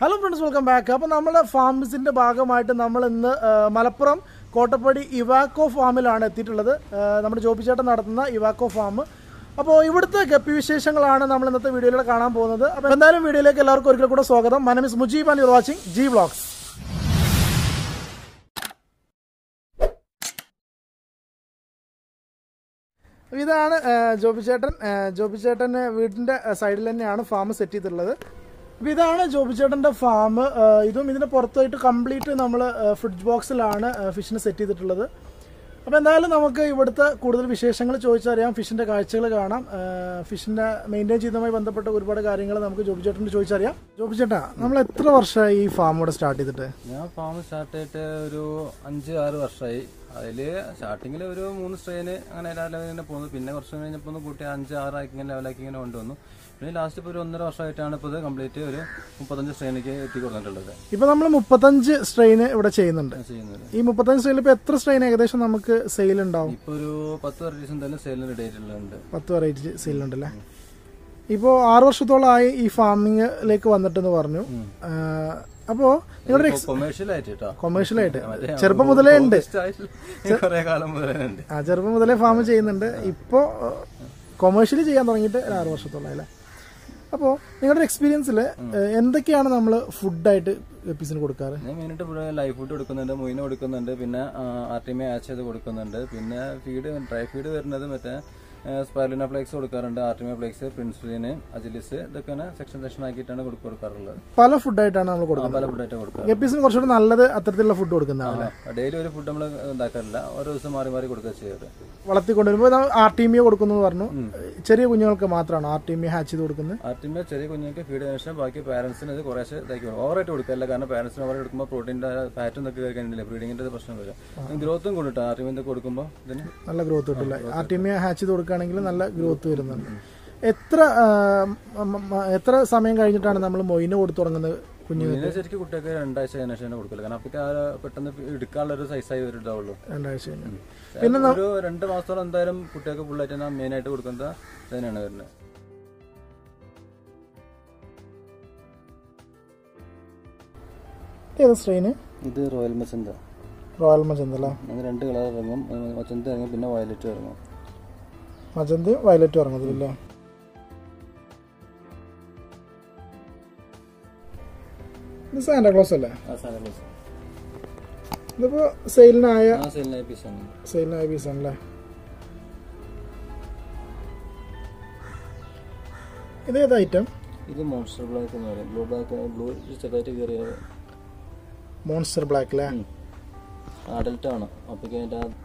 Hello friends welcome back അപ്പോൾ നമ്മുടെ ഫാംസിൻ്റെ ഭാഗമായിട്ട് നമ്മൾ ഇന്ന് ആ, മലപ്പുറം കോട്ടപ്പടി ഇവാക്കോ ഫാമിലാണ് എത്തിയിട്ടുള്ളത് ആ, നമ്മുടെ ജോബിച്ചേട്ടൻ നടത്തുന്ന ഇവാക്കോ ഫാം അപ്പോൾ ഇവിടുത്തെ ഗപ്പി വിശേഷങ്ങളാണ് നമ്മൾ ഇന്നത്തെ വീഡിയോയിലൂടെ കാണാൻ പോകുന്നത് അപ്പോൾ എന്തായാലും വീഡിയോയിലേക്ക് എല്ലാവർക്കും ഒരിക്കൽ കൂടെ സ്വാഗതം my name is Mujeeb and you watching G vlogs അപ്പോൾ ഇതാണ് ആ, ജോബി ചേട്ടൻ ആ, ജോബി ചേട്ടൻ വീടിൻ്റെ സൈഡിൽ തന്നെയാണ് ഫാം സെറ്റ് ചെയ്തിട്ടുള്ളത് അപ്പോൾ ഇതാണ് ജോബി ചേട്ടൻ്റെ ഫാം ഇതും ഇതിൻ്റെ പുറത്തായിട്ട് കംപ്ലീറ്റ് നമ്മൾ ഫ്രിഡ്ജ് ബോക്സിലാണ് ഫിഷിനെ സെറ്റ് ചെയ്തിട്ടുള്ളത് അപ്പോൾ എന്തായാലും നമുക്ക് ഇവിടുത്തെ കൂടുതൽ വിശേഷങ്ങൾ ചോദിച്ചറിയാം ഫിഷിൻ്റെ കാഴ്ചകൾ കാണാം ഫിഷിൻ്റെ മെയിൻറ്റെയിൻ ചെയ്യുന്നതുമായി ബന്ധപ്പെട്ട ഒരുപാട് കാര്യങ്ങൾ നമുക്ക് ജോബി ചേട്ടൻ്റെ ചോദിച്ചറിയാം ജോബി ചേട്ടാ നമ്മൾ എത്ര വർഷമായി ഈ ഫാം ഇവിടെ സ്റ്റാർട്ട് ചെയ്തിട്ട് ഞാൻ ഫാം സ്റ്റാർട്ട് ചെയ്തിട്ട് ഒരു അഞ്ച് ആറ് വർഷമായി അതിൽ സ്റ്റാർട്ടിങ്ങിൽ ഒരു മൂന്ന് സ്ട്രെയിന് അങ്ങനെ ലെവലിൽ ഇങ്ങനെ പോകുന്നു പിന്നെ കുറച്ച് കഴിഞ്ഞപ്പോൾ ഒന്ന് കൂട്ടി അഞ്ച് ആറാക്കി ഇങ്ങനെ ലെവലാക്കി ഇങ്ങനെ കൊണ്ടുവന്നു പിന്നെ ലാസ്റ്റ് ഇപ്പോൾ ഒരു ഒന്നര വർഷമായിട്ടാണ് ഇപ്പോൾ ഇത് കംപ്ലീറ്റ് ഒരു മുപ്പത്തഞ്ച് സ്ട്രെയിനിലേക്ക് എത്തി കൊടുത്തിട്ടുള്ളത് ഇപ്പോൾ നമ്മൾ മുപ്പത്തഞ്ച് സ്ട്രെയിൻ ഇവിടെ ചെയ്യുന്നുണ്ട് ചെയ്യുന്നത് ഈ മുപ്പത്തഞ്ച് സ്ട്രെയിനിൽ ഇപ്പോൾ എത്ര സ്ട്രെയിൻ ഏകദേശം നമുക്ക് സെയിൽ ഉണ്ടാവും ഇപ്പോൾ ഒരു പത്ത് വെറൈറ്റീസ് എന്തായാലും സെയിലിന് റെഡി ആയിട്ടുള്ളത് പത്ത് വെറൈറ്റി സെയിലുണ്ടല്ലേ ഇപ്പോൾ ആറ് വർഷത്തോളമായി ഈ ഫാമിങ്ങിലേക്ക് വന്നിട്ടെന്ന് പറഞ്ഞു അപ്പോൾ നിങ്ങളുടെ കൊമേഴ്ഷ്യൽ ആയിട്ട് കേട്ടോ കൊമേഴ്ഷ്യൽ ആയിട്ട് ചെറുപ്പം മുതലേ ഉണ്ട് കുറെ കാലം മുതലേ ഉണ്ട് ആ ചെറുപ്പം മുതലേ ഫാം ചെയ്യുന്നുണ്ട് ഇപ്പോൾ കൊമേഴ്ഷ്യലി ചെയ്യാൻ തുടങ്ങിയിട്ട് ഒരു ആറ് വർഷത്തോളം അല്ലേ അപ്പോൾ നിങ്ങളുടെ എക്സ്പീരിയൻസിൽ എന്തൊക്കെയാണ് നമ്മൾ ഫുഡായിട്ട് എപ്പിസിന് കൊടുക്കാറ് ഞാൻ മെയിനായിട്ട് ഇവിടെ ലൈഫ് ഫുഡ് കൊടുക്കുന്നുണ്ട് മൊയിന് കൊടുക്കുന്നുണ്ട് പിന്നെ ആർട്ടിമി ആച്ച് ചെയ്ത് കൊടുക്കുന്നുണ്ട് പിന്നെ ഫീഡ് ഡ്രൈ ഫീഡ് വരുന്നത് മറ്റേ സ്പൈലിന ഫ്ലേക്സ് കൊടുക്കാറുണ്ട് ആർട്ടിമി ഫ്ലേക്സ് പ്രിൻസുലിന് അജിലിസ് ഇതൊക്കെ സെക്ഷൻ സെക്ഷൻ ആക്കിയിട്ടാണ് കൊടുക്ക- കൊടുക്കാറുള്ളത് പല ഫുഡായിട്ടാണ് നമ്മൾ കൊടുക്കുന്നത് പല ഫുഡായിട്ട് കൊടുക്കുക എപ്പിസിന് കുറച്ചുകൂടി നല്ലത് അത്തരത്തിലുള്ള ഫുഡ് കൊടുക്കുന്നതാണ് ഡെയിലി ഒരു ഫുഡ് നമ്മൾ ഉണ്ടാക്കാറില്ല ഓരോ ദിവസം മാറി മാറി കൊടുക്കുക ചെയ്യാറ് വളർത്തിക്കൊണ്ടുവരുമ്പോൾ ആർ ടി മിയെ കൊടുക്കുന്നു എന്ന് പറഞ്ഞു ചെറിയ കുഞ്ഞുങ്ങൾക്ക് മാത്രമാണ് ആർ ടി മി ഹാച്ച് ചെയ്ത് കൊടുക്കുന്നത് ആർട്ടിമി ചെറിയ കുഞ്ഞുങ്ങൾക്ക് ഫീഡ് ശേഷം ബാക്കി പാരന്റ്സിന് ഇത് കുറേശ്ശെ ഇതാക്കി കൊടുക്കും ഓവറായിട്ട് കൊടുക്കില്ല കാരണം പാരന്റ്സിന് ഓവർ കൊടുക്കുമ്പോൾ പ്രോട്ടീൻ്റെ ഫാറ്റും ഇതൊക്കെ കയറി കഴിഞ്ഞില്ല ബ്രീഡിങ്ങിൻ്റെ പ്രശ്നം വരും ഗ്രോത്തും കൊണ്ടിട്ട് ആർട്ടിമി ഇതൊക്കെ കൊടുക്കുമ്പോൾ ഇതിന് നല്ല ഗ്രോത്ത് കിട്ടില്ല ആർ ടി മി ഹാച്ച് ചെയ്ത് കൊടുക്കുകയാണെങ്കിൽ നല്ല ഗ്രോത്ത് വരുന്നുണ്ട് എത്ര ആ, മ- മ- എത്ര സമയം കഴിഞ്ഞിട്ടാണ് നമ്മൾ മൊയിന് കൊടുത്തു തുടങ്ങുന്നത് കുഞ്ഞു ഇതിന് ശരിക്കും കുട്ടിയൊക്കെ രണ്ടാഴ്ച കഴിഞ്ഞ ശേഷം കൊടുക്കില്ല കാരണം അപ്പൊക്കെ ആ പെട്ടെന്ന് എടുക്കാനുള്ള ഒരു സൈസായി വരുന്നുണ്ടാവുള്ളൂ രണ്ടാഴ്ച കഴിഞ്ഞ് പിന്നെ ഒരു രണ്ട് മാസത്തോളം എന്തായാലും കുട്ടികൾക്ക് ഫുള്ളായിട്ട് തന്നെ മെയിൻ ആയിട്ട് കൊടുക്കുന്നത് തന്നെയാണ് വരുന്നത് ഏത് സ്ട്രെയിന് ഇത് റോയൽ മച്ചന്ത റോയൽ മജന്ത അല്ലേ അങ്ങനെ രണ്ട് കളർ ഇറങ്ങും മച്ചന്ത ഇറങ്ങും പിന്നെ വയലറ്റ് ഇറങ്ങും മജന്തയും വയലറ്റും ഇറങ്ങുന്നത് അല്ലേ ഇത് സാന്റാക്ലോസ് അല്ലേ ആ സാധനം ഇതിപ്പോ സെയിലിനായ ആ സെയിലിനായ പീസാണ് സെയിലിനായ പീസ് ആണല്ലേ ഇത് ഏത് ഐറ്റം ഇത് മോൺസ്റ്റർ ബ്ലാക്ക് എന്ന് പറയും ബ്ലൂ ബ്ലാക്ക് ബ്ലൂ ചെറുതായിട്ട് കയറിയ മോൺസ്റ്റർ ബ്ലാക്ക് അല്ലേ അഡൽട്ട് ആണ് അപ്പോഴേക്കും അതിൻ്റെ ആ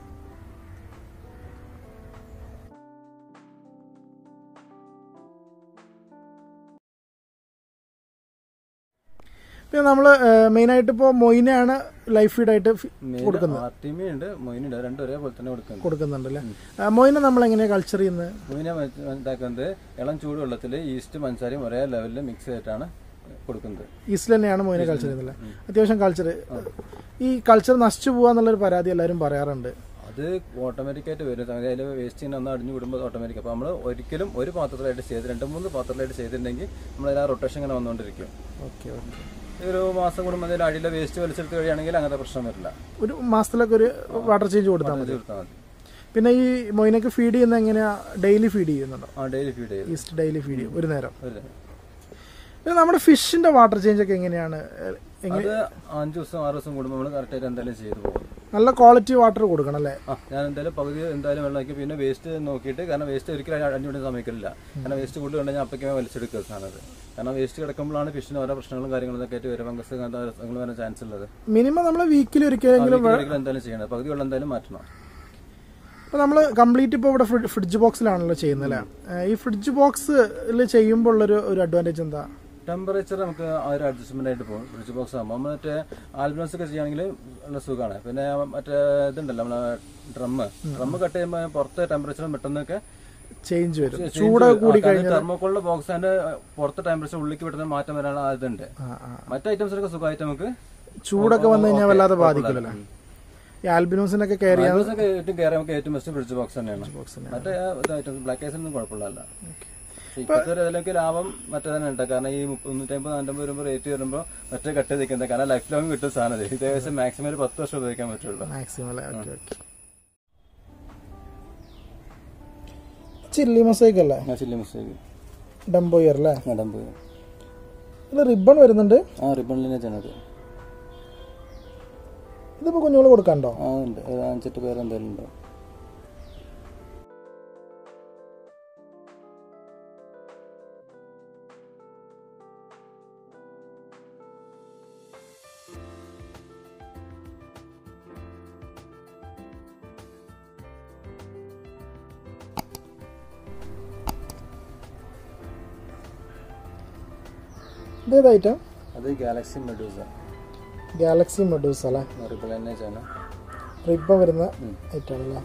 പിന്നെ നമ്മൾ മെയിനായിട്ട് ഇപ്പോൾ മൊയിനാണ് ലൈഫ് ഫീഡായിട്ട് കൊടുക്കുന്നത് ആർട്ടിമി ഉണ്ട് മൊയിനുണ്ട് രണ്ടും ഒരേപോലെ തന്നെ കൊടുക്കുന്നുണ്ട് കൊടുക്കുന്നുണ്ട് അല്ലേ മൊയിനെ നമ്മൾ എങ്ങനെയാണ് കൾച്ചർ ചെയ്യുന്നത് മൊയിനെ ഇതാക്കുന്നത് ഇളം ചൂടുവെള്ളത്തിൽ ഈസ്റ്റ് പഞ്ചസാരയും ഒരേ ലെവലിൽ മിക്സ് ചെയ്തിട്ടാണ് കൊടുക്കുന്നത് ഈസ്റ്റിൽ തന്നെയാണ് മൊയിനെ കൾച്ചർ ചെയ്യുന്നത് അല്ലേ അത്യാവശ്യം കൾച്ചർ ഈ കൾച്ചർ നശിച്ചു പോകാന്നുള്ളൊരു പരാതി എല്ലാവരും പറയാറുണ്ട് അത് ഓട്ടോമാറ്റിക് ആയിട്ട് വരും സംഗതി അതിൽ വേസ്റ്റ് ഇങ്ങനെ ഒന്ന് അടിഞ്ഞു വിടുമ്പോൾ ഓട്ടോമാറ്റിക് അപ്പോൾ നമ്മൾ ഒരിക്കലും ഒരു പാത്രത്തിലായിട്ട് ചെയ്ത് രണ്ട് മൂന്ന് പാത്രത്തിലായിട്ട് ചെയ്തിട്ടുണ്ടെങ്കിൽ നമ്മൾ ആ റൊട്ടേഷൻ ഇങ്ങനെ വന്നുകൊണ്ടിരിക്കും ഓക്കെ ഓക്കെ ഒരു മാസം കൂടുമ്പോൾ അതിൽ അടിയിലെ വേസ്റ്റ് വലിച്ചെടുത്ത് കഴിയുകയാണെങ്കിൽ അങ്ങനത്തെ പ്രശ്നം വരില്ല ഒരു മാസത്തിലൊക്കെ ഒരു വാട്ടർ ചേഞ്ച് കൊടുത്താൽ മതി ഇത് കൊടുത്താൽ മതി പിന്നെ ഈ മൊയിനൊക്കെ ഫീഡ് ചെയ്യുന്ന എങ്ങനെയാ ഡെയിലി ഫീഡ് ചെയ്യുന്നുണ്ടോ ആ ഡെയിലി ഫീഡ് ചെയ്ത് ഈസ്റ്റ് ഡെയിലി ഫീഡ് ചെയ്യും ഒരു നേരം ഒരു പിന്നെ നമ്മുടെ ഫിഷിന്റെ വാട്ടർ ചേഞ്ച് ഒക്കെ എങ്ങനെയാണ് എ- എങ്ങനെ അത് അഞ്ച് ദിവസം ആറ് ദിവസം കൂടുമ്പോൾ നമ്മൾ കറക്റ്റായിട്ട് എന്തായാലും ചെയ്തു പോകും നല്ല ക്വാളിറ്റി വാട്ടർ കൊടുക്കണം അല്ലേ ആ ഞാൻ എന്തായാലും പകുതി എന്തായാലും വെള്ളമാക്കി പിന്നെ വേസ്റ്റ് നോക്കിയിട്ട് കാരണം വേസ്റ്റ് ഒരിക്കലും അടിഞ്ഞുവിടാൻ സമ്മതിക്കില്ല കാരണം വേസ്റ്റ് കൂടുതൽ കണ്ടാൽ അപ്പൊക്കെ വലിച്ചെടുക്കുക സാധനത് കാരണം വേസ്റ്റ് കിടക്കുമ്പോഴാണ് ഫിഷിന് ഓരോ പ്രശ്നങ്ങളും കാര്യങ്ങളും ഒക്കെ ആയിട്ട് വരും ഫംഗസ് അങ്ങനത്തെ പ്രശ്നങ്ങൾ വരാൻ ചാൻസ് ഉള്ളത് മിനിമം നമ്മൾ വീക്കിൽ ഒരിക്കലെങ്കിലും വീക്കിൽ ഒരിക്കലും എന്തായാലും ചെയ്യണം പകുതി വെള്ളം എന്തായാലും മാറ്റണം ഇപ്പോൾ നമ്മൾ കംപ്ലീറ്റ് ഇപ്പോൾ ഇവിടെ ഫ്രി- ഫ്രിഡ്ജ് ബോക്സിലാണല്ലോ ചെയ്യുന്നത് അല്ലേ ഏഹ് ഈ ഫ്രിഡ്ജ് ബോക്സിൽ ചെയ്യുമ്പോൾ ഉള്ളൊരു ഒരു അഡ്വാൻറ്റേജ് എന്താ ടെമ്പറേച്ചർ നമുക്ക് ആ ഒരു അഡ്ജസ്റ്റ്മെന്റ് ആയിട്ട് പോകും ഫ്രിഡ്ജ് ബോക്സ് ആകുമ്പോൾ നമ്മൾ മറ്റേ ആൽബംസ് ഒക്കെ ചെയ്യുകയാണെങ്കിൽ നല്ല സുഖമാണ് പിന്നെ മറ്റേ ഇതുണ്ടല്ലോ നമ്മളെ ഡ്രമ്മ് ഡ്രമ്മ് കട്ട് ചെയ്യുമ്പോൾ പുറത്തെ ടെമ്പറേച്ചർ പെട്ടെന്നൊക്കെ ചേഞ്ച് വരും ചൂട് കൂടി കഴിഞ്ഞാൽ തെർമോക്കോളിന്റെ ബോക്സ് അതിന്റെ പുറത്തെ ടെമ്പറേച്ചർ ഉള്ളിലേക്ക് പെട്ടെന്ന് മാറ്റം വരാനുള്ള ഇതുണ്ട് ആ, ആ. മറ്റു ഐറ്റംസിനൊക്കെ സുഖമായിട്ട് നമുക്ക് ചൂടൊക്കെ വന്നു കഴിഞ്ഞാൽ വല്ലാതെ ബാധിക്കില്ലല്ലോ ഈ ആൽബിനോസിനൊക്കെ കെയർ ചെയ്യാൻ ഒക്കെ ഏറ്റവും കയറി നമുക്ക് ഏറ്റവും ബെസ്റ്റ് ഫ്രിഡ്ജ് ബോക്സ് തന്നെയാണ് മറ്റേ ഐറ്റംസ് ബ്ലാക്ക് ഐസിനൊന്നും കുഴപ്പമില്ല ഇപ്പോഴത്തെ ഒരു ഇതിലൊക്കെ ലാഭം മറ്റേ തന്നെ ഉണ്ട് കാരണം ഈ മുന്നൂറ്റമ്പത് നാനൂറ്റമ്പത് വരുമ്പോൾ റേറ്റ് വരുമ്പോൾ മറ്റേ കട്ട് നിൽക്കുന്നത് കാരണം ലൈഫ് ലോങ് കിട്ടും സാധനം ഇത്. ഇത് ഏകദേശം മാക്സിമം ഒരു പത്ത് വർഷം ഉപയോഗിക്കാൻ പറ്റുള്ളൂ മാക്സിമം അല്ലേ ഓക്കെ ഓക്കെ ചില്ലി മൊസൈക്ക് അല്ലേ ഞാൻ ചില്ലി മിസ്റ്റേക്ക് ഡംബോയർ അല്ലേ നടൻ പോയി ഇത് റിബൺ വരുന്നുണ്ട് ആ റിബണിലെ ചെയ്യണത് ഇതിപ്പോ കുഞ്ഞുങ്ങൾ കൊടുക്കണ്ടോ ആ ഉണ്ട് ഒരു അഞ്ചെട്ട് പേര് എന്തായാലും ഉണ്ട് ഇതേത് ഐറ്റം അത് ഗാലക്സി മെഡൂസ ഗാലക്സി മെഡൂസ് അല്ലേ റിബിൾ തന്നെ ചെയ്യണം റിബൺ വരുന്ന ഉം. ഐറ്റം അല്ലേ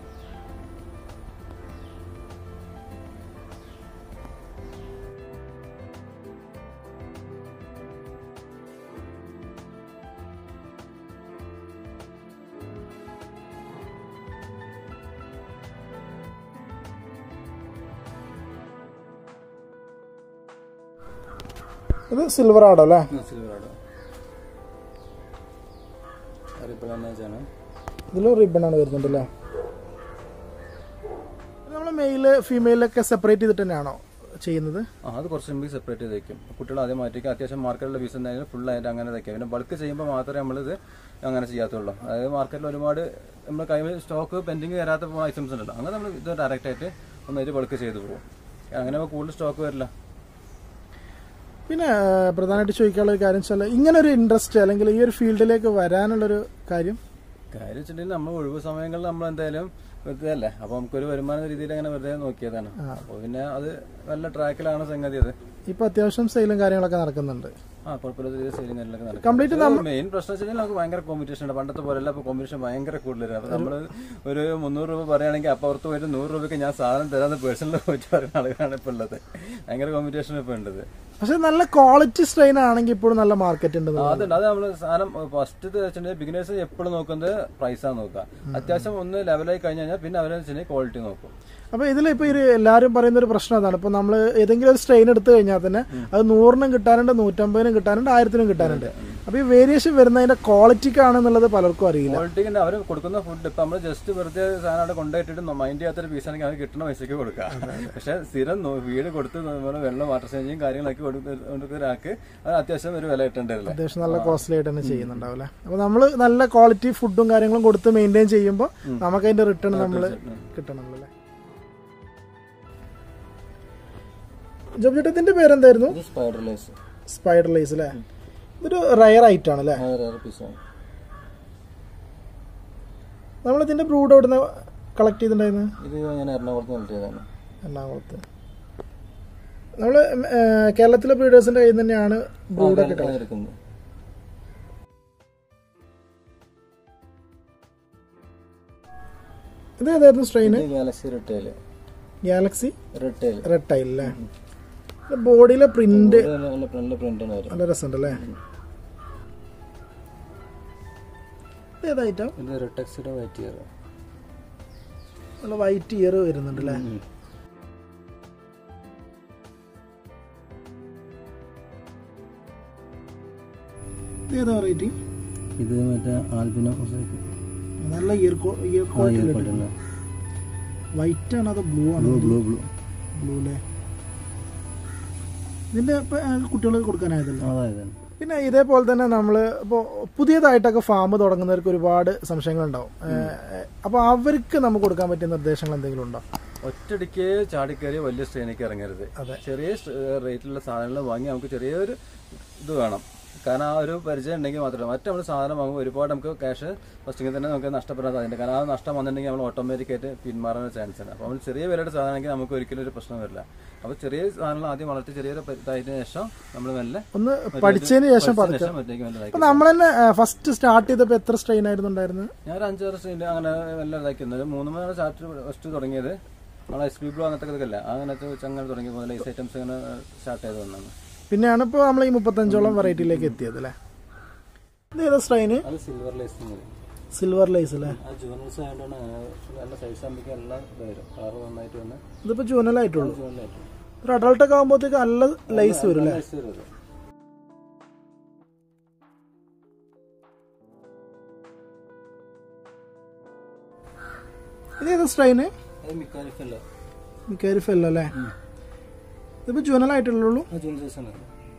ഇത് സിൽവർ ആടോ അല്ലേ സിൽവർ ആടോ റിബിൾ തന്നെ ചെയ്യണം ഇതിലും റിബൺ ആണ് വരുന്നുണ്ട് അല്ലേ നമ്മൾ മെയില് ഫീമെയിലൊക്കെ സെപ്പറേറ്റ് ചെയ്തിട്ട് തന്നെയാണോ ചെയ്യുന്നത് ആ അത് കുറച്ച് മുമ്പ് സെപ്പറേറ്റ് ചെയ്ത് വെക്കും കുട്ടികൾ ആദ്യം മാറ്റിക്കും അത്യാവശ്യം മാർക്കറ്റിലെ പീസ് എന്തായാലും ഫുൾ ആയിട്ട് അങ്ങനെ വെക്കാം പിന്നെ ബൾക്ക് ചെയ്യുമ്പോൾ മാത്രമേ നമ്മളിത് അങ്ങനെ ചെയ്യാത്തുള്ളൂ അതായത് മാർക്കറ്റിൽ ഒരുപാട് നമ്മൾ കൈ സ്റ്റോക്ക് പെൻഡിങ് വരാത്ത ഐറ്റംസ് ഉണ്ടല്ലോ അങ്ങനെ നമ്മൾ ഇത് ഡയറക്റ്റ് ആയിട്ട് ഒന്നായിട്ട് ബൾക്ക് ചെയ്ത് പോകും അങ്ങനെ ആവുമ്പോൾ കൂടുതൽ സ്റ്റോക്ക് വരില്ല പിന്നെ ആ, പ്രധാനമായിട്ട് ചോദിക്കാനുള്ള ഒരു കാര്യം വെച്ചാൽ ഇങ്ങനെ ഒരു ഇൻട്രസ്റ്റ് അല്ലെങ്കിൽ ഈ ഒരു ഫീൽഡിലേക്ക് വരാനുള്ളൊരു കാര്യം കാര്യം വെച്ചിട്ടുണ്ടെങ്കിൽ നമ്മൾ ഒഴിവ് സമയങ്ങളിൽ നമ്മൾ എന്തായാലും വെറുതെ അല്ലേ അപ്പോൾ നമുക്കൊരു വരുമാന രീതിയിൽ അങ്ങനെ വെറുതെ നോക്കിയതാണ് അപ്പോൾ പിന്നെ അത് നല്ല ട്രാക്കിലാണ് സംഗതി അത് ഇപ്പൊ അത്യാവശ്യം സെയിലും കാര്യങ്ങളൊക്കെ നടക്കുന്നുണ്ട് ആ കുഴപ്പമില്ലാത്ത രീതിയിൽ സെയിലിംഗ് കാര്യങ്ങളൊക്കെ നടക്കും കംപ്ലീറ്റ് മെയിൻ പ്രശ്നം വെച്ചാൽ നമുക്ക് ഭയങ്കര കോമ്പറ്റീഷൻ ഉണ്ട് പണ്ടത്തെ പോലെയല്ല ഇപ്പൊ കോമ്പറ്റീഷൻ ഭയങ്കര കൂടുതലാണ് അപ്പൊ നമ്മള് ഒരു മുന്നൂറ് രൂപ പറയുകയാണെങ്കിൽ അപ്പൊ പുറത്ത് പോയിട്ട് നൂറ് രൂപയ്ക്ക് ഞാൻ സാധനം തരാന്ന് പേഴ്സണൽ പോയിട്ട് പറയുന്ന ആളുകളാണ് ഇപ്പൊ ഉള്ളത് ഭയങ്കര കോമ്പറ്റീഷൻ ഇപ്പൊ ഉണ്ടത് പക്ഷെ നല്ല ക്വാളിറ്റി സ്ട്രെയിൻ ആണെങ്കിൽ ഇപ്പോഴും നല്ല മാർക്കറ്റ് ഉണ്ട് ആ, അതുണ്ട് അത് നമ്മള് സാധനം ഫസ്റ്റ് വെച്ചിട്ടുണ്ടെങ്കിൽ ബിഗിനേഴ്സ് എപ്പോഴും നോക്കുന്നത് പ്രൈസാണ് നോക്കുക അത്യാവശ്യം ഒന്ന് ലെവലായി കഴിഞ്ഞ് കഴിഞ്ഞാൽ പിന്നെ അവരെ വെച്ചിട്ടുണ്ടെങ്കിൽ ക്വാളിറ്റി നോക്കും അപ്പൊ ഇതിൽ ഇപ്പൊ ഇത് എല്ലാവരും പറയുന്ന ഒരു പ്രശ്നം അതാണ് ഇപ്പൊ നമ്മൾ ഏതെങ്കിലും ഒരു സ്ട്രെയിൻ എടുത്തു കഴിഞ്ഞാൽ തന്നെ അത് നൂറിനും കിട്ടാനുണ്ട് നൂറ്റമ്പതിനും കിട്ടാനുണ്ട് ആയിരത്തിനും കിട്ടാനുണ്ട് അപ്പൊ ഈ വേരിയേഷൻ വരുന്നതിന്റെ ക്വാളിറ്റിക്കാണെന്നുള്ളത് പലർക്കും അറിയില്ല ക്വാളിറ്റിക്ക് അവർ കൊടുക്കുന്ന ഫുഡ് ഇപ്പൊ നമ്മൾ ജസ്റ്റ് വെറുതെ സാധനം അവിടെ കൊണ്ടുപോയിട്ടിട്ട് മൈൻഡ് ചെയ്യാത്തൊരു പീസാണെങ്കിൽ അവർ കിട്ടുന്ന പൈസക്ക് കൊടുക്കുക പക്ഷെ സ്ഥിരം നോ- വീട് കൊടുത്ത് നമ്മള് വെള്ളം വാട്ടർ ചേഞ്ചും കാര്യങ്ങളൊക്കെ കൊടുത്ത് കൊടുക്കുന്ന ഒരാൾക്ക് അത് അത്യാവശ്യം ഒരു വില കിട്ടേണ്ടതല്ലേ അത്യാവശ്യം നല്ല കോസ്റ്റ്ലി ആയിട്ട് തന്നെ ചെയ്യുന്നുണ്ടാവും അല്ലേ അപ്പൊ നമ്മൾ നല്ല ക്വാളിറ്റി ഫുഡും കാര്യങ്ങളും കൊടുത്ത് മെയിൻറ്റെയിൻ ചെയ്യുമ്പോൾ നമുക്ക് അതിന്റെ റിട്ടേൺ നമ്മൾ കിട്ടണമല്ലോ അല്ലേ ജോബിച്ചേട്ടത്തിന്റെ പേരെന്തായിരുന്നു ഇത് സ്പൈഡർ ലേസ് സ്പൈഡർ ലൈസ് അല്ലേ ഇതൊരു റയർ ഐറ്റം ആണ് അല്ലേ പീസാണ് നമ്മൾ ഇതിന്റെ ബ്രൂഡ് എവിടുന്ന് കളക്ട് ചെയ്തിട്ടുണ്ടായിരുന്നു ഇത് ഞാൻ എറണാകുളത്ത് നൽകിയതാണ് എറണാകുളത്ത് നമ്മൾ കേരളത്തിലെ ബ്രീഡേഴ്സിന്റെ കയ്യിൽ നിന്ന് തന്നെയാണ് ബ്രൂഡൊക്കെ കളക്ട് എടുക്കുന്നത് ഇത് ഏതായിരുന്നു strain galaxy retail galaxy retail red tail അല്ലേ ബോഡിയിലെ പ്രിന്റ് നല്ല നല്ല പ്രിന്റാണ് വരും നല്ല രസമുണ്ട് അല്ലേ ഇത് ഏതായിട്ടാ ഇത് റിട്ടക്സിയുടെ വൈറ്റ് ഇയർ നല്ല വൈറ്റ് ഇയർ വരുന്നുണ്ട് അല്ലേ ഇത് ഏതാ വെറൈറ്റി ഇത് മറ്റേ ആൽബിനോ മൊസൈക്ക് നല്ല ഇയർ ഇയർ ക്വാളിറ്റി വൈറ്റ് ആണ് അതോ ബ്ലൂ ആണ് ബ്ലൂ ബ്ലൂ ബ്ലൂ അല്ലേ ഇതിന്റെ കുട്ടികൾ കൊടുക്കാനായതല്ലോ അതായത് പിന്നെ ഇതേപോലെ തന്നെ നമ്മൾ ഇപ്പോൾ പുതിയതായിട്ടൊക്കെ ഫാം തുടങ്ങുന്നവർക്ക് ഒരുപാട് സംശയങ്ങളുണ്ടാവും അപ്പോൾ അവർക്ക് നമുക്ക് കൊടുക്കാൻ പറ്റിയ നിർദ്ദേശങ്ങൾ എന്തെങ്കിലും ഉണ്ടോ ഒറ്റടിക്ക് ചാടിക്കയറി വലിയ ശ്രേണിക്ക് ഇറങ്ങരുത് അതെ. ചെറിയ റേറ്റിലുള്ള സാധനങ്ങൾ വാങ്ങി നമുക്ക് ചെറിയൊരു ഇത് വേണം കാരണം ആ ഒരു പരിചയം ഉണ്ടെങ്കിൽ മാത്രമേ മറ്റു നമ്മൾ സാധനം വാങ്ങുമ്പോൾ ഒരുപാട് നമുക്ക് ക്യാഷ് ഫസ്റ്റിങ്ങിൽ തന്നെ നമുക്ക് നഷ്ടപ്പെടാൻ സാധ്യത കാരണം ആ നഷ്ടം വന്നിട്ടുണ്ടെങ്കിൽ നമ്മൾ ഓട്ടോമാറ്റിക്കായിട്ട് പിന്മാറാൻ ചാൻസ് ഉണ്ട് അപ്പോൾ നമ്മൾ ചെറിയ വിലയുടെ സാധനമാണെങ്കിൽ നമുക്ക് ഒരിക്കലും ഒരു പ്രശ്നം വരില്ല അപ്പോൾ ചെറിയ സാധനങ്ങൾ ആദ്യം വളർത്തി ചെറിയൊരു ഇതായതിനു ശേഷം നമ്മൾ മെല്ലെ ഒന്ന് പഠിച്ചതിന് ശേഷം പഠിച്ചതിന് പതുക്കെ ശേഷം മറ്റേക്ക് മെല്ലെ ഇതാക്കി അപ്പൊ നമ്മൾ തന്നെ ഫസ്റ്റ് സ്റ്റാർട്ട് ചെയ്തപ്പോൾ എത്ര സ്ട്രെയിൻ ആയിരുന്നു ഉണ്ടായിരുന്നത് ഞാൻ ഒരു അഞ്ചാറ് സ്ട്രീറ്റ് അങ്ങനെ എല്ലാം ഇതാക്കുന്നത് മൂന്ന് മൂന്നാണ് ചാർട്ട് ഫസ്റ്റ് തുടങ്ങിയത് നമ്മൾ ഐസ് ക്രീം ബ്ലൂ അങ്ങനത്തെ ഇതൊക്കെ അങ്ങനത്തെ വെച്ച് അങ്ങനെ തുടങ്ങി പോലെ ഐസ് ഐറ്റംസ് അങ്ങനെ സ്റ്റാർട്ട് ചെയ്ത് വന്നാണ് പിന്നെയാണ് ഇപ്പോൾ നമ്മൾ ഈ മുപ്പത്തഞ്ചോളം വെറൈറ്റിയിലേക്ക് എത്തിയത് അല്ലേ ഇത് ഏതാ സ്ട്രെയിന് അത് സിൽവർ ലേസ് സിൽവർ ലൈസ് അല്ലേ ആ ജുവനൽസ് ആയതുകൊണ്ടാണ് നല്ല സൈസ് ആകുമ്പോൾ എല്ലാം ഇത് വരും കളർ നന്നായിട്ട് വന്ന് ഇതിപ്പോൾ ജൂനലായിട്ടുള്ളൂ ജുവലായിട്ട് ഒരു അഡൾട്ട് ഒക്കെ ആകുമ്പോഴത്തേക്ക് നല്ല ലൈസ് വരും അല്ലേ Nice വരും അത്. ഇത് ഏത് സ്ട്രെയിന് അത് മിക്കാരിക്കല്ല മിക്കാരിഫല്ല അല്ലേ ഇതിപ്പോ ജുവനലായിട്ടുള്ളൂ ആ ജൂൺ സീസൺ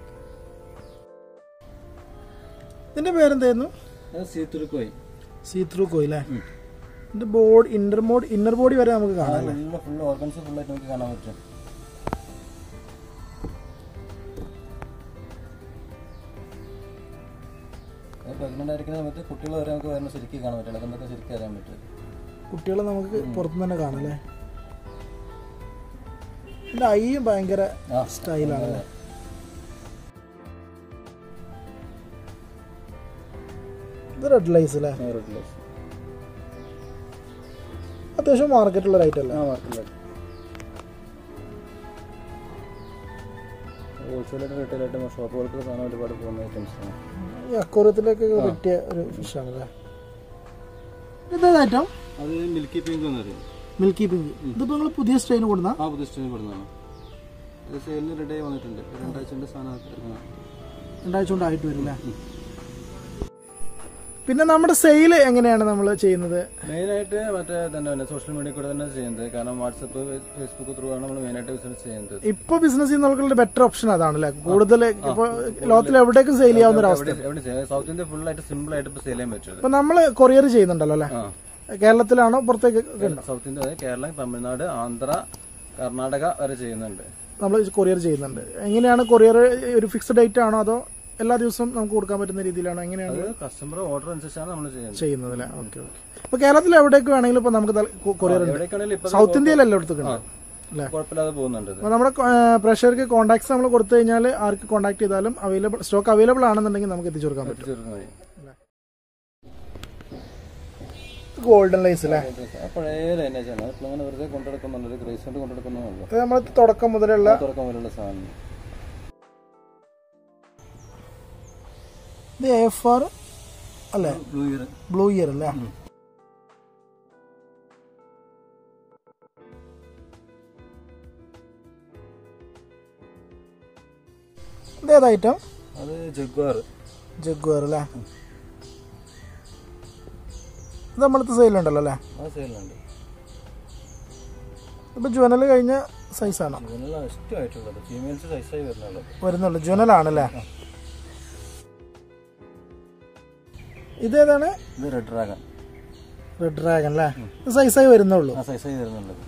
ഇതിന്റെ പേരെന്തായിരുന്നു അത് സീത്തുരുക്കോയി സീ ത്രൂ കോയില്ലേ ഇതിന്റെ body inter body inner body വരെ നമുക്ക് കാണാം ഫുള്ള് ഫുള്ള് ഓർഗൻസ് ഫുള്ളായിട്ട് നമുക്ക് കാണാൻ പറ്റും പ്രഗ്നന്റ് ആയിരിക്കുന്ന സമയത്ത് കുട്ടികൾ വരെ നമുക്ക് വരുന്ന ശരിക്കും കാണാൻ പറ്റില്ല അതൊക്കെ ശരിക്കും അറിയാൻ പറ്റും കുട്ടികളെ നമുക്ക് പുറത്തുനിന്ന് തന്നെ കാണാം അല്ലേ ഇതിന്റെ ഐയും ഭയങ്കര ആ സ്റ്റൈലാണ് അല്ലേ ഇത് റെഡ് ലൈസ് അല്ലേ അത്യാവശ്യം മാർക്കറ്റുള്ള റേറ്റ് അല്ലേ ആ മാർക്കില്ല ഹോൾസെയിലായിട്ട് റീറ്റെയിലായിട്ട് ഷോപ്പുകൾക്ക് സാധനം ഒരുപാട് പോകുന്ന ഐറ്റംസ് ആണ് ഈ അക്വോറിയത്തിലേക്ക് പറ്റിയ ഒരു ഫിഷാണ് അല്ലേ ഇത് ഐറ്റം അത് മിൽക്കി പിങ്ക് എന്ന് പറയും മിൽക്കി പിങ്ക് ഇതിപ്പോ നിങ്ങൾ പുതിയ സ്ട്രെയിൻ കൊടുന്ന ആ പുതിയ കൊടുക്കുന്നതാണ് ഇത് സെയിലിന് റെഡി ആയി വന്നിട്ടുണ്ട് ഒരു രണ്ടാഴ്ചൻ്റെ സാധനം ഇറങ്ങണം രണ്ടാഴ്ച കൊണ്ടായിട്ട് വരും അല്ലേ പിന്നെ നമ്മുടെ സെയിൽ എങ്ങനെയാണ് നമ്മൾ ചെയ്യുന്നത് മെയിനായിട്ട് മറ്റേ തന്നെ തന്നെ സോഷ്യൽ മീഡിയ കൂടെ തന്നെ ചെയ്യുന്നത് കാരണം വാട്സപ്പ് ഫേസ്ബുക്ക് ത്രൂ ആണ് നമ്മൾ മെയിനായിട്ട് ബിസിനസ് ചെയ്യുന്നത് ഇപ്പൊ ബിസിനസ് ചെയ്യുന്നവർക്കുള്ള ബെറ്റർ ഓപ്ഷൻ അതാണല്ലേ കൂടുതൽ ഇപ്പൊ ലോകത്തിൽ എവിടേക്കും സെയിൽ ചെയ്യാവുന്ന ഒരു അവസ്ഥ എവിടെ എവിടെ ചെയ്യാം സൗത്ത് ഇന്ത്യ ഫുൾ ആയിട്ട് സിമ്പിൾ ആയിട്ട് ഇപ്പോൾ സെയിൽ ചെയ്യാൻ പറ്റും ഇപ്പൊ നമ്മള് കൊറിയർ ചെയ്യുന്നുണ്ടല്ലോ അല്ലെ ആ കേരളത്തിലാണോ പുറത്തേക്ക് ഉണ്ടോ സൗത്ത് ഇന്ത്യ അതായത് കേരളം തമിഴ്നാട് ആന്ധ്ര കർണാടക വരെ ചെയ്യുന്നുണ്ട് നമ്മൾ കൊറിയർ ചെയ്യുന്നുണ്ട് എങ്ങനെയാണ് കൊറിയർ ഒരു ഫിക്സ്ഡ് ഡേറ്റ് ആണോ അതോ എല്ലാ ദിവസവും നമുക്ക് കൊടുക്കാൻ പറ്റുന്ന രീതിയിലാണോ എങ്ങനെയാണ് അത് കസ്റ്റമർ ഓർഡർ അനുസരിച്ചാണ് നമ്മൾ ചെയ്യുന്നത് ചെയ്യുന്നത് അല്ലേ ഓക്കെ ഓക്കെ ഇപ്പൊ കേരളത്തിൽ എവിടേക്ക് വേണമെങ്കിലും ഇപ്പൊ നമുക്ക് കൊറിയർ ഉണ്ട് എവിടേക്കാണെങ്കിലും ഇപ്പൊ സൗത്ത് ഇന്ത്യയിൽ എല്ലായിടത്തും ഉണ്ട് അല്ലേ കുഴപ്പമില്ലാതെ പോകുന്നുണ്ട് ഇത്. അപ്പൊ നമ്മുടെ പ്രഷർക്ക് കോൺടാക്ട്സ് നമ്മൾ കൊടുത്തു കഴിഞ്ഞാൽ ആർക്ക് കോൺടാക്ട് ചെയ്താലും അവൈലബിൾ സ്റ്റോക്ക് അവൈലബിൾ ആണെന്നുണ്ടെങ്കിൽ നമുക്ക് എത്തിച്ചു കൊടുക്കാൻ പറ്റും ചെറുക്കുന്ന വഴി. ഗോൾഡൻ ലൈസ് അല്ലേ ആ പഴയ ലൈനേജ് ആണ് ഇപ്പോൾ അങ്ങനെ വെറുതെ കൊണ്ടെടുക്കുന്നുണ്ട് ഗ്രേസ് കൊണ്ട് കൊണ്ടെടുക്കുന്നുള്ളൂ ഇത് നമ്മൾ തുടക്കം മുതലുള്ള തുറക്കാൻ പോലുള്ള സാധനം ഇത് എഫ് ആർ അല്ലേ ബ്ലൂ ഇയർ ബ്ലൂ ഇയർ അല്ലേ ഇത് ഏത് ഐറ്റം അത് ജഗ്വാർ ജഗ്വർ അല്ലേ ഇത് നമ്മളടുത്ത് സെയിലുണ്ടല്ലോ അല്ലേ ആ സെയിലുണ്ട് ഇപ്പൊ ജുവനൽ കഴിഞ്ഞ സൈസാണോ ഇതിനുള്ള ഇഷ്ടമായിട്ടുള്ളത് ഫീമെയിൽസ് സൈസായി വരുന്നുള്ളത് വരുന്നുള്ളൂ ജുവനലാണല്ലേ ഇതേതാണ് ഇത് റെഡ് ഡ്രാഗൺ റെഡ് ഡ്രാഗൺ അല്ലേ ഇത് സൈസായി വരുന്നുള്ളൂ ആ സൈസായി വരുന്നുള്ളത്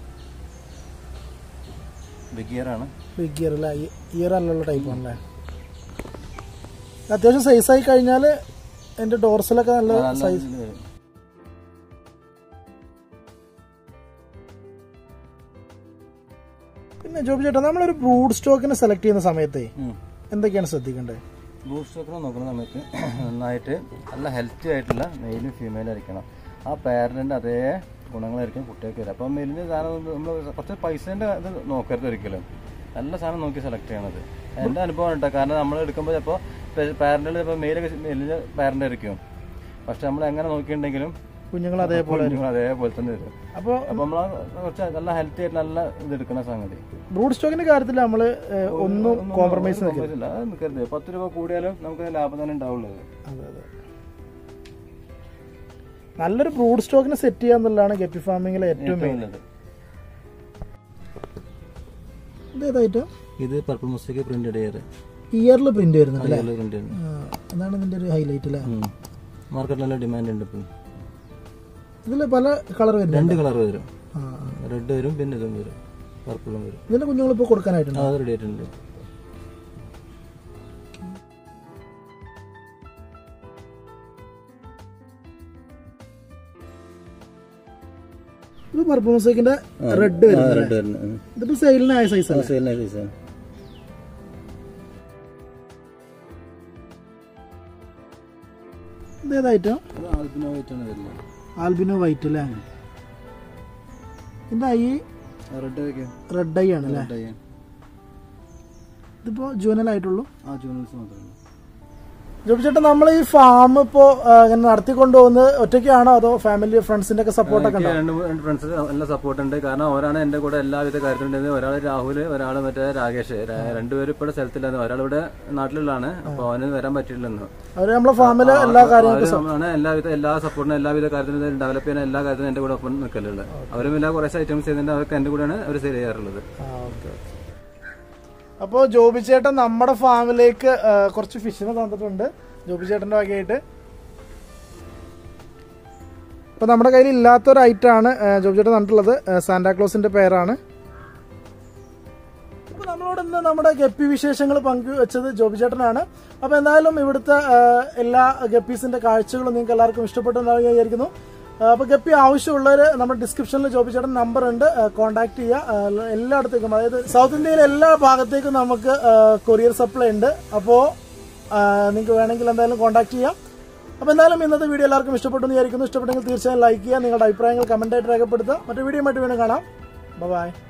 ബിഗ് ഇയർ ആണ് ബിഗ് ഇയർ അല്ലേ ഇയർ അല്ലുള്ള ടൈപ്പ് ആണല്ലേ അത്യാവശ്യം സൈസായി കഴിഞ്ഞാൽ എൻ്റെ ഡോർസിലൊക്കെ നല്ല നല്ല സൈസ് ഇതില് വരും. പിന്നെ ജോബി ചേട്ടാ നമ്മളൊരു ബ്രൂഡ് സ്റ്റോക്കിനെ സെലക്ട് ചെയ്യുന്ന സമയത്തേ ഉം. എന്തൊക്കെയാണ് ശ്രദ്ധിക്കേണ്ടത് ബൂസ്റ്റ് ഒക്കെ നോക്കുന്ന സമയത്ത് നന്നായിട്ട് നല്ല ഹെൽത്തി ആയിട്ടുള്ള മെയിലും ഫീമെയിലും ആയിരിക്കണം ആ പാരന്റിന്റെ അതേ ഗുണങ്ങളായിരിക്കും കുട്ടികൾക്ക് വരിക അപ്പം മെയിലിന് സാധനം നമ്മൾ കുറച്ച് പൈസേന്റെ ഇത് നോക്കരുത് ഒരിക്കലും നല്ല സാധനം നോക്കി സെലക്ട് ചെയ്യണത് എൻ്റെ അനുഭവം കേട്ടോ കാരണം നമ്മൾ എടുക്കുമ്പോൾ ചിലപ്പോൾ പാരന്റുകൾ ചിലപ്പോൾ മെയിലൊക്കെ മെയിലിന് പാരന്റ് ആയിരിക്കും പക്ഷെ നമ്മൾ എങ്ങനെ നോക്കിയിട്ടുണ്ടെങ്കിലും കുഞ്ഞുങ്ങൾ അതേപോലെ കുഞ്ഞുങ്ങൾ അതേപോലെ തന്നെ വരും അപ്പോൾ അപ്പം നമ്മൾ കുറച്ച് നല്ല ഹെൽത്തി ആയിട്ട് നല്ല ഇത് എടുക്കുന്ന സംഗതി ബ്രൂഡ് സ്റ്റോക്കിന്റെ കാര്യത്തിൽ നമ്മൾ ഒന്നും കോംപ്രമൈസ് compromise ഇല്ല. അത് നിൽക്കരുത് പത്ത് രൂപ കൂടിയാലും നമുക്ക് ലാഭം തന്നെ ഉണ്ടാവുള്ളൂ അതെ അതെ നല്ലൊരു ബ്രൂഡ് സ്റ്റോക്കിനെ സെറ്റ് ചെയ്യുക എന്നുള്ളതാണ് ഗപ്പി ഫാമിങ്ങിലെ ഏറ്റവും മെയിൻ നല്ലത് ഇത് ഏതായിട്ടും ഇത് പർപ്പിൾ മുസ്തക്ക് പ്രിന്റഡ് ഇയർ ഇയറിൽ പ്രിന്റ് വരുന്നുണ്ട് അല്ലേ പ്രിന്റ് ആ, അതാണ് ഇതിന്റെ ഒരു ഹൈലൈറ്റ് അല്ലേ മാർക്കറ്റിൽ നല്ല ഡിമാൻഡ് ഉണ്ട് ഇപ്പം ഇതിൽ പല കളർ വരുന്നുണ്ട് രണ്ട് കളർ വരും ആ, ആ. റെഡ് വരും പിന്നെ ഇതും വരും പർപ്പിളും വരും ഇതിന്റെ കുഞ്ഞുങ്ങൾ ഇപ്പോൾ കൊടുക്കാനായിട്ടുണ്ട് അത് റെഡി ആയിട്ടുണ്ട് ഇത് പർപ്പിൾ മൊസൈക്കിന്റെ റെഡ് വരുന്നത് റെഡ് വരുന്നത് ഇതിപ്പോ സെയിലിനായ സൈസ് അല്ലേ സെയിലിനായ സൈസാണ് ഇത് ഏതായിട്ടും അത് ആൽബിനോ ആയിട്ടാണ് വരുന്നത് ആൽബിനോ വൈറ്റ് അല്ലേ ഇതിന്റെ ഐ റെഡ് ഒക്കെ റെഡ് ഐ ആണ് അല്ലേ റെഡ് ആയി ഇതിപ്പോ ജൂനൽ ആയിട്ടുള്ളൂ ആ ജൂണൽസ് മാത്രമേ ജോബി ചേട്ടൻ നമ്മൾ ഈ ഫാം ഇപ്പോ ആ, ഇങ്ങനെ നടത്തിക്കൊണ്ടു പോകുന്നത് ഒറ്റയ്ക്കാണോ അതോ ഫാമിലി ഫ്രണ്ട്സിന്റെ ഒക്കെ സപ്പോർട്ടൊക്കെ എനിക്ക് ഉണ്ടോ രണ്ട് മൂ- രണ്ട് ഫ്രണ്ട്സ് നല്ല സപ്പോർട്ട് ഉണ്ട് കാരണം അവരാണ് എന്റെ കൂടെ എല്ലാവിധ കാര്യത്തിലുണ്ടായിരുന്നത് ഒരാൾ രാഹുൽ ഒരാൾ മറ്റേ രാകേഷ് ര- രണ്ടുപേരും ഇവിടെ സ്ഥലത്തില്ലായിരുന്നു ഒരാൾ ഇവിടെ നാട്ടിലുള്ളതാണ് അപ്പൊ അവന് വരാൻ പറ്റിയില്ലെന്ന് അവര് നമ്മളെ ഫാമില് എല്ലാ കാര്യങ്ങൾക്കും അവരാണ് എല്ലാവിധ എല്ലാ സപ്പോർട്ടിനും എല്ലാവിധ കാര്യത്തിലും ഡെവലപ്പ് ചെയ്യാൻ എല്ലാ കാര്യത്തിനും എന്റെ കൂടെ ഒപ്പം നിൽക്കലുള്ളത് അവരും എല്ലാ കുറേ ഐറ്റംസ് ചെയ്യുന്നുണ്ട് അവർക്ക് എന്റെ കൂടെയാണ് അവർ സെയിൽ ചെയ്യാറുള്ളത് അപ്പോൾ ജോബി ചേട്ടൻ നമ്മുടെ ഫാമിലേക്ക് ആ, കുറച്ച് ഫിഷിനെ തന്നിട്ടുണ്ട് ജോബി ചേട്ടന്റെ വകയായിട്ട് ഇപ്പൊ നമ്മുടെ കയ്യിൽ ഇല്ലാത്തൊരു ഐറ്റാണ് ജോബി ചേട്ടൻ തന്നിട്ടുള്ളത് ആ, സാന്റാക്ലോസിന്റെ പേരാണ് അപ്പോൾ നമ്മളോട് ഇന്ന് നമ്മുടെ ഗപ്പി വിശേഷങ്ങൾ പങ്കുവെച്ചത് ജോബി ചേട്ടനാണ് അപ്പോൾ എന്തായാലും ഇവിടുത്തെ ആ, എല്ലാ ഗപ്പീസിന്റെ കാഴ്ചകളും നിങ്ങൾക്ക് എല്ലാവർക്കും ഇഷ്ടപ്പെട്ടെന്നാണ് ഞാൻ വിചാരിക്കുന്നു അപ്പോൾ ഗപ്പി ആവശ്യമുള്ളവർ നമ്മുടെ ഡിസ്ക്രിപ്ഷനിൽ ജോബി ചേട്ടൻ നമ്പർ ഉണ്ട് കോൺടാക്ട് ചെയ്യുക ആ, എല്ലായിടത്തേക്കും അതായത് സൗത്ത് ഇന്ത്യയിലെ എല്ലാ ഭാഗത്തേക്കും നമുക്ക് കൊറിയർ സപ്ലൈ ഉണ്ട് അപ്പോൾ നിങ്ങൾക്ക് വേണമെങ്കിൽ എന്തായാലും കോൺടാക്ട് ചെയ്യാം അപ്പോൾ എന്തായാലും ഇന്നത്തെ വീഡിയോ എല്ലാവർക്കും ഇഷ്ടപ്പെട്ടു എന്ന് വിചാരിക്കുന്നു ഇഷ്ടപ്പെട്ടെങ്കിൽ തീർച്ചയായും ലൈക്ക് ചെയ്യുക നിങ്ങളുടെ അഭിപ്രായങ്ങൾ കമൻ്റായിട്ട് രേഖപ്പെടുത്തുക മറ്റു വീഡിയോ ആയിട്ട് വീണ്ടും കാണാം ബൈ